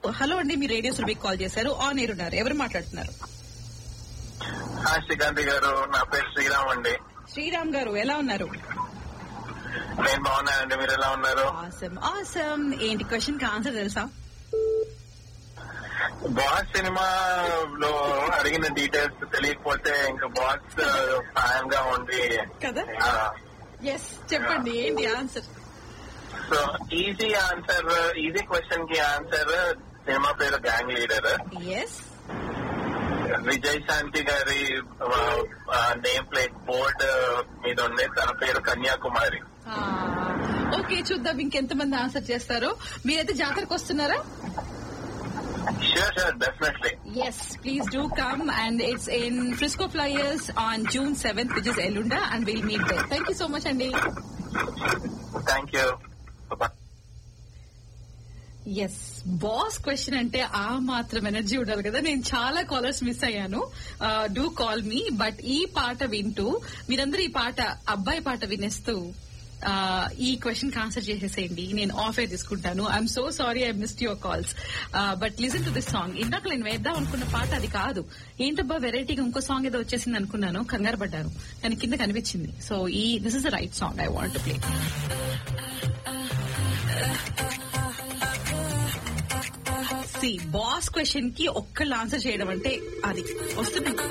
Hello అండి మీ radio సురభికి కాల్ చేశారు ఆన్ ఎయిర్ ఉన్నారు ఎవరు మాట్లాడుతున్నారు హాయ్ శ్రీకాంత్ గారు నా పేరు శ్రీరామ్ అండి శ్రీరామ్ గారు ఎలా ఉన్నారు నేను బాగున్నానండి మీరు ఎలా ఉన్నారు ఆసమ్ ఆసమ్ ఏంటి క్వశ్చన్ కి ఆన్సర్ తెలుసా బాస్ సినిమాలో అడిగిన డీటెయిల్స్ తెలియకపోతే ఇంకా బాస్ ఫ్యాన్ గా ఉండి కదా ఎస్ చెప్పండి ఏంటి answer so easy answer easy question కి ఆన్సర్ సినిమా పేరు gang leader S Vijay Shanti గారి నేమ్ ప్లేట్ బోర్డ్ మీద ఉంది తన పేరు కన్యాకుమారి ఓకే చూద్దాం ఇంకెంతమంది ఆన్సర్ చేస్తారో మీరైతే జాతరకు వస్తున్నారా sure sure definitely Yes, please do come and it's in Frisco Flyers on June 7th, which is Elunda, and we'll meet there. Thank you so much, Andy. Thank you yes boss question అంటే ఆ మాత్రం energy ఉండాలి కదా నేను చాలా callers miss అయ్యాను do call me but ఈ పాట వింటూ మీరందరూ ఈ పాట అబ్బాయి పాట వినేస్తూ ఆ, ఈ క్వశ్చన్ ఆన్సర్ చేసేసేయండి నేను ఆఫ్ ఎయిర్ తీసుకుంటాను I'm so sorry I missed your calls but listen to this song ఇందాక నేను వేద్దాం అనుకున్న పాట అది కాదు ఏంటబ్బా వెరైటీగా ఇంకో సాంగ్ ఏదో వచ్చేసింది అనుకున్నాను కంగారు పడ్డాను కానీ కింద కనిపించింది సో ఈ this is the right song I want play see boss question కి ఒక్కళ్ళు ఆన్సర్ చేయడం అంటే అది వస్తుంది